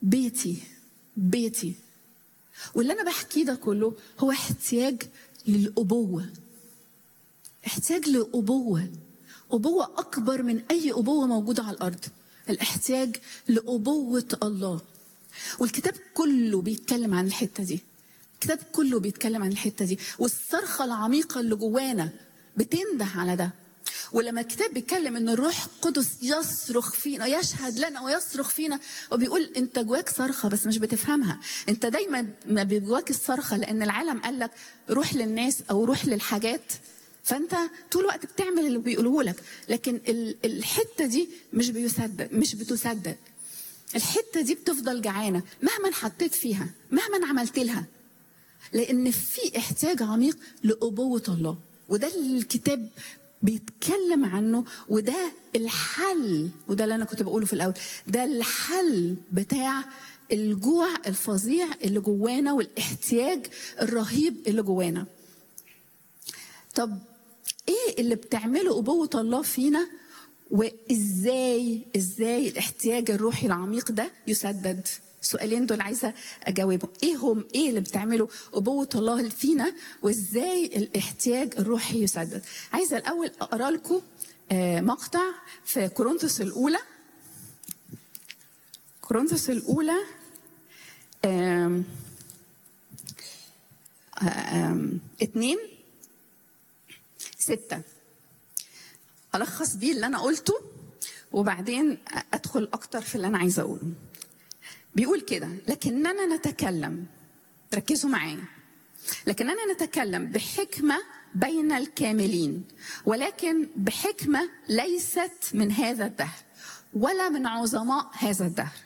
بيتي بيتي واللي انا بحكيه ده كله هو احتياج للابوه احتياج لابوه ابوه اكبر من اي ابوه موجوده على الارض الاحتياج لابوه الله والكتاب كله بيتكلم عن الحته دي الكتاب كله بيتكلم عن الحته دي والصرخه العميقه اللي جوانا بتنده على ده ولما الكتاب بيتكلم ان الروح القدس يصرخ فينا يشهد لنا ويصرخ فينا وبيقول انت جواك صرخه بس مش بتفهمها انت دايما ما جواك الصرخه لان العالم قال لك روح للناس او روح للحاجات فانت طول الوقت بتعمل اللي بيقوله لك لكن ال- الحته دي مش بيصدق مش بتصدق الحته دي بتفضل جعانه مهما حطيت فيها مهما عملت لها لان في احتياج عميق لابوه الله وده اللي الكتاب بيتكلم عنه وده الحل وده اللي انا كنت بقوله في الاول ده الحل بتاع الجوع الفظيع اللي جوانا والاحتياج الرهيب اللي جوانا طب ايه اللي بتعمله ابوه الله فينا وازاي ازاي الاحتياج الروحي العميق ده يسدد السؤالين دول عايزه اجاوبهم ايه هم ايه اللي بتعمله ابوه الله فينا وازاي الاحتياج الروحي يسدد عايزه الاول اقرا لكم آه، مقطع في كورنثوس الاولى كورنثوس الاولى آم، آم، اتنين ستة ألخص بيه اللي أنا قلته وبعدين أدخل أكتر في اللي أنا عايزة أقوله بيقول كده لكننا نتكلم ركزوا معايا لكننا نتكلم بحكمة بين الكاملين ولكن بحكمة ليست من هذا الدهر ولا من عظماء هذا الدهر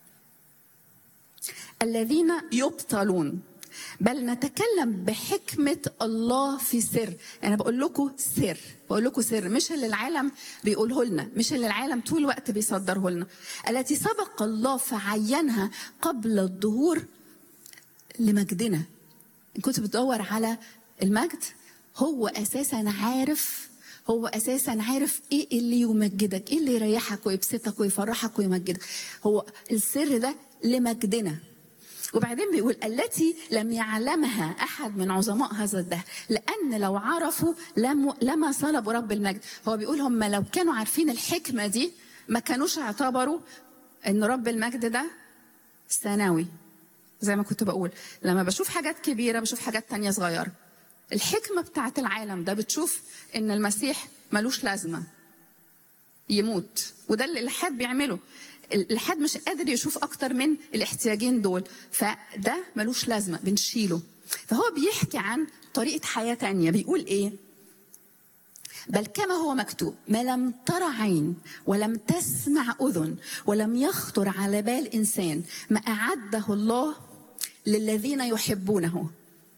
الذين يبطلون بل نتكلم بحكمة الله في سر أنا بقول لكم سر بقول لكم سر مش اللي العالم بيقوله لنا مش اللي العالم طول الوقت بيصدره لنا التي سبق الله فعينها قبل الظهور لمجدنا إن كنت بتدور على المجد هو أساسا عارف هو اساسا عارف ايه اللي يمجدك ايه اللي يريحك ويبسطك ويفرحك ويمجدك هو السر ده لمجدنا وبعدين بيقول التي لم يعلمها احد من عظماء هذا الدهر لان لو عرفوا لم لما صلبوا رب المجد هو بيقول هم لو كانوا عارفين الحكمه دي ما كانوش اعتبروا ان رب المجد ده ثانوي زي ما كنت بقول لما بشوف حاجات كبيره بشوف حاجات تانية صغيره الحكمه بتاعت العالم ده بتشوف ان المسيح ملوش لازمه يموت وده اللي الالحاد بيعمله الالحاد مش قادر يشوف اكتر من الاحتياجين دول فده ملوش لازمه بنشيله فهو بيحكي عن طريقه حياه تانية بيقول ايه بل كما هو مكتوب ما لم تر عين ولم تسمع اذن ولم يخطر على بال انسان ما اعده الله للذين يحبونه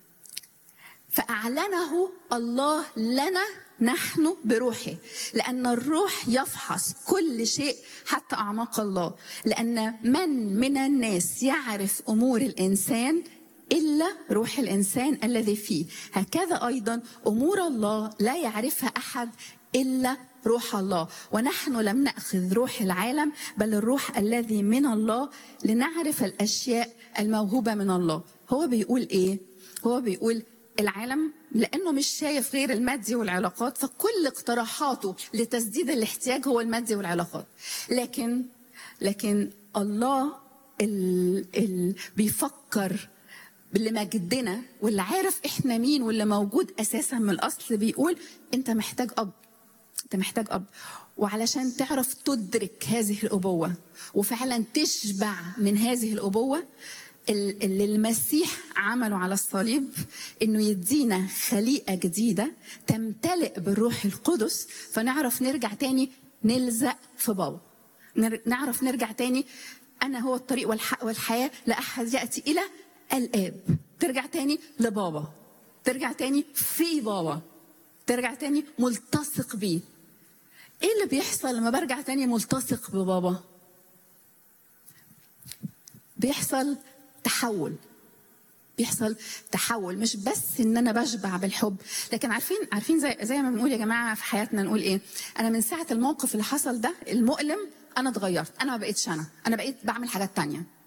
فأعلنه الله لنا نحن بروحه لأن الروح يفحص كل شيء حتى أعماق الله لأن من من الناس يعرف أمور الإنسان إلا روح الإنسان الذي فيه هكذا أيضا أمور الله لا يعرفها أحد إلا روح الله ونحن لم نأخذ روح العالم بل الروح الذي من الله لنعرف الأشياء الموهوبة من الله هو بيقول إيه؟ هو بيقول العالم لانه مش شايف غير المادي والعلاقات فكل اقتراحاته لتسديد الاحتياج هو المادي والعلاقات لكن لكن الله ال ال بيفكر لمجدنا واللي عارف احنا مين واللي موجود اساسا من الاصل بيقول انت محتاج اب انت محتاج اب وعلشان تعرف تدرك هذه الابوه وفعلا تشبع من هذه الابوه اللي المسيح عمله على الصليب انه يدينا خليقه جديده تمتلئ بالروح القدس فنعرف نرجع تاني نلزق في بابا نعرف نرجع تاني انا هو الطريق والحق والحياه لا احد ياتي الى الاب ترجع تاني لبابا ترجع تاني في بابا ترجع تاني ملتصق بيه ايه اللي بيحصل لما برجع تاني ملتصق ببابا بيحصل تحول بيحصل تحول مش بس ان انا بشبع بالحب لكن عارفين عارفين زي زي ما بنقول يا جماعه في حياتنا نقول ايه انا من ساعه الموقف اللي حصل ده المؤلم انا اتغيرت انا ما بقيتش انا انا بقيت بعمل حاجات تانية